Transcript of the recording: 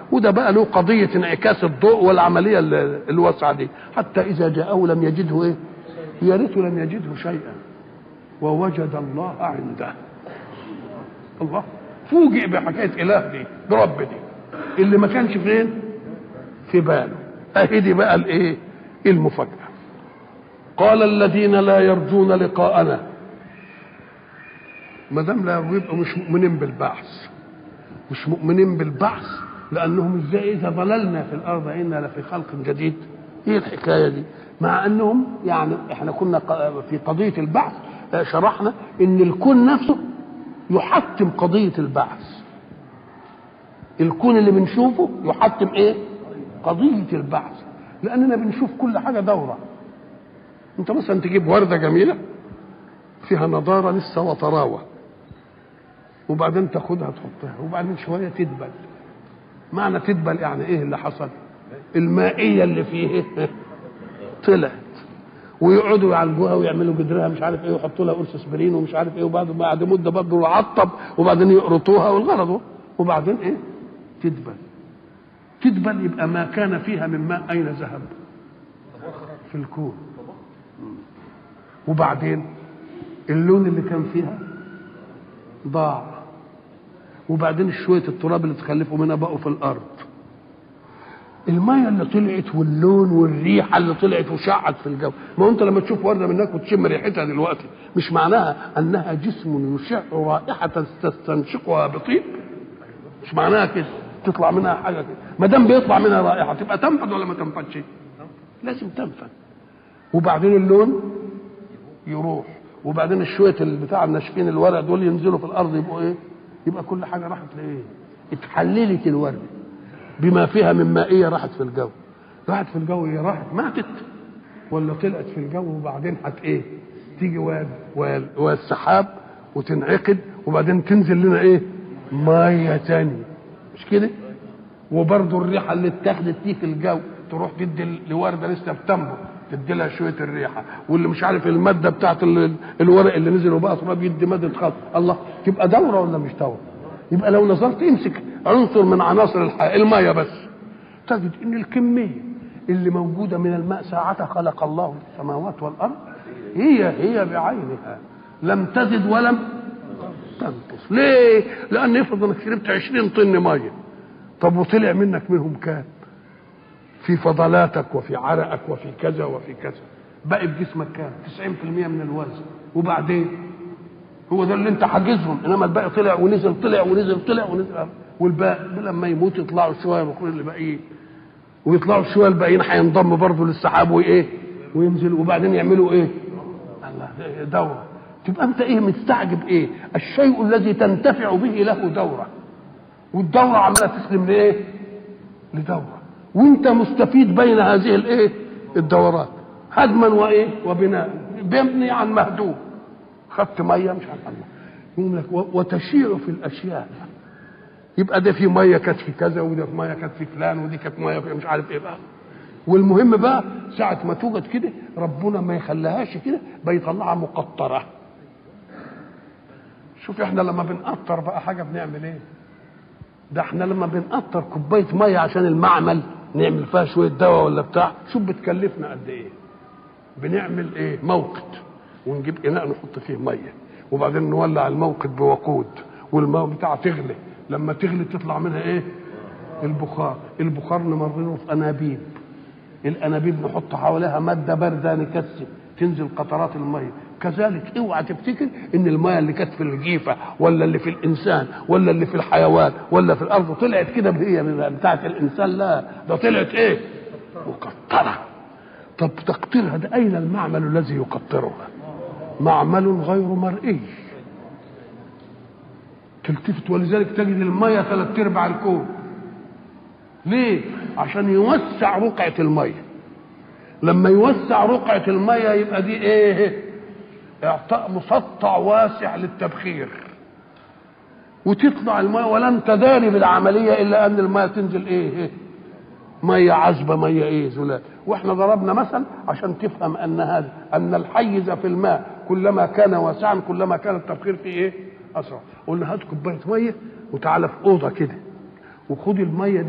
وده بقى له قضيه انعكاس الضوء والعمليه الواسعه دي حتى اذا جاءه لم يجده ايه يا ريته لم يجده شيئا ووجد الله عنده الله فوجئ بحكايه اله دي برب دي اللي ما كانش فين في باله اهي دي بقى الايه المفاجاه قال الذين لا يرجون لقاءنا ما دام لا يبقوا مش مؤمنين بالبعث مش مؤمنين بالبعث لانهم ازاي اذا ضللنا في الارض انا لفي خلق جديد ايه الحكايه دي مع انهم يعني احنا كنا في قضيه البعث شرحنا ان الكون نفسه يحتم قضيه البعث الكون اللي بنشوفه يحتم ايه قضيه البعث لاننا بنشوف كل حاجه دوره انت مثلا تجيب ورده جميله فيها نضاره لسه وطراوه وبعدين تاخدها تحطها وبعدين شويه تدبل معنى تدبل يعني ايه اللي حصل المائيه اللي فيه طلعت ويقعدوا يعالجوها ويعملوا جدرها مش عارف ايه ويحطوا لها قرص اسبرين ومش عارف ايه وبعد بعد مده برضه يعطب وبعدين يقرطوها والغرض وبعدين ايه تدبل تدبل يبقى ما كان فيها من ماء اين ذهب في الكون وبعدين اللون اللي كان فيها ضاع وبعدين شويه التراب اللي تخلفوا منها بقوا في الارض الميه اللي طلعت واللون والريحه اللي طلعت وشعت في الجو ما هو انت لما تشوف ورده من هناك وتشم ريحتها دلوقتي مش معناها انها جسم يشع رائحه تستنشقها بطيب مش معناها كده تطلع منها حاجه كده ما دام بيطلع منها رائحه تبقى تنفذ ولا ما تنفذش لازم تنفذ وبعدين اللون يروح وبعدين الشويه بتاع الناشفين الورق دول ينزلوا في الارض يبقوا ايه يبقى كل حاجه راحت لايه اتحللت الورده بما فيها من مائيه راحت في الجو راحت في الجو هي راحت ماتت ولا طلعت في الجو وبعدين هت ايه تيجي والسحاب وتنعقد وبعدين تنزل لنا ايه ميه تانية مش كده وبرضه الريحه اللي اتاخدت دي في الجو تروح تدي لورده لسه بتنبت تدي لها شويه الريحه واللي مش عارف الماده بتاعت الورق اللي نزل وبقى تراب يدي ماده خط الله تبقى دوره ولا مش دوره يبقى لو نظرت امسك عنصر من عناصر الحياه الميه بس تجد ان الكميه اللي موجوده من الماء ساعة خلق الله السماوات والارض هي هي بعينها لم تزد ولم تنقص ليه؟ لان افرض انك شربت 20 طن ميه طب وطلع منك منهم كام؟ في فضلاتك وفي عرقك وفي كذا وفي كذا بقي بجسمك كام 90% من الوزن وبعدين هو ده اللي انت حاجزهم انما الباقي طلع ونزل طلع ونزل طلع ونزل والباقي لما يموت يطلعوا شويه يروحوا اللي باقيين ويطلعوا شويه الباقيين هينضموا برضه للسحاب وايه وينزل وبعدين يعملوا ايه الله دوره تبقى انت ايه مستعجب ايه الشيء الذي تنتفع به له دوره والدوره عماله تسلم لايه لدوره وانت مستفيد بين هذه الايه الدورات هدما وايه وبناء بيبني عن مهدوم خدت ميه مش عارف الله يقول لك وتشيع في الاشياء يبقى ده في ميه كانت في كذا وده في ميه كانت في فلان ودي كانت ميه في مش عارف ايه بقى والمهم بقى ساعة ما توجد كده ربنا ما يخليهاش كده بيطلعها مقطرة شوف احنا لما بنقطر بقى حاجة بنعمل ايه ده احنا لما بنقطر كوبايه ميه عشان المعمل نعمل فيها شويه دواء ولا بتاع شوف بتكلفنا قد ايه بنعمل ايه موقد ونجيب اناء نحط فيه ميه وبعدين نولع الموقد بوقود والماء بتاع تغلي لما تغلي تطلع منها ايه البخار البخار نمرره في انابيب الانابيب نحط حواليها ماده بارده نكثف تنزل قطرات الميه كذلك اوعى تفتكر ان الميه اللي كانت في الجيفه ولا اللي في الانسان ولا اللي في الحيوان ولا في الارض طلعت كده هي بتاعت الانسان لا ده طلعت ايه مقطره طب تقطيرها ده اين المعمل الذي يقطرها معمل غير مرئي تلتفت ولذلك تجد الميه ثلاث ارباع الكون ليه عشان يوسع رقعه الميه لما يوسع رقعه الميه يبقى دي ايه اعطاء مسطع واسع للتبخير وتطلع الميه ولن تداري بالعمليه الا ان الميه تنزل ايه ميه عذبه ميه ايه زلال واحنا ضربنا مثل عشان تفهم ان هذا ان الحيز في الماء كلما كان واسعا كلما كان التبخير فيه ايه اسرع قلنا هات كوبايه ميه وتعالى في اوضه كده وخد الميه دي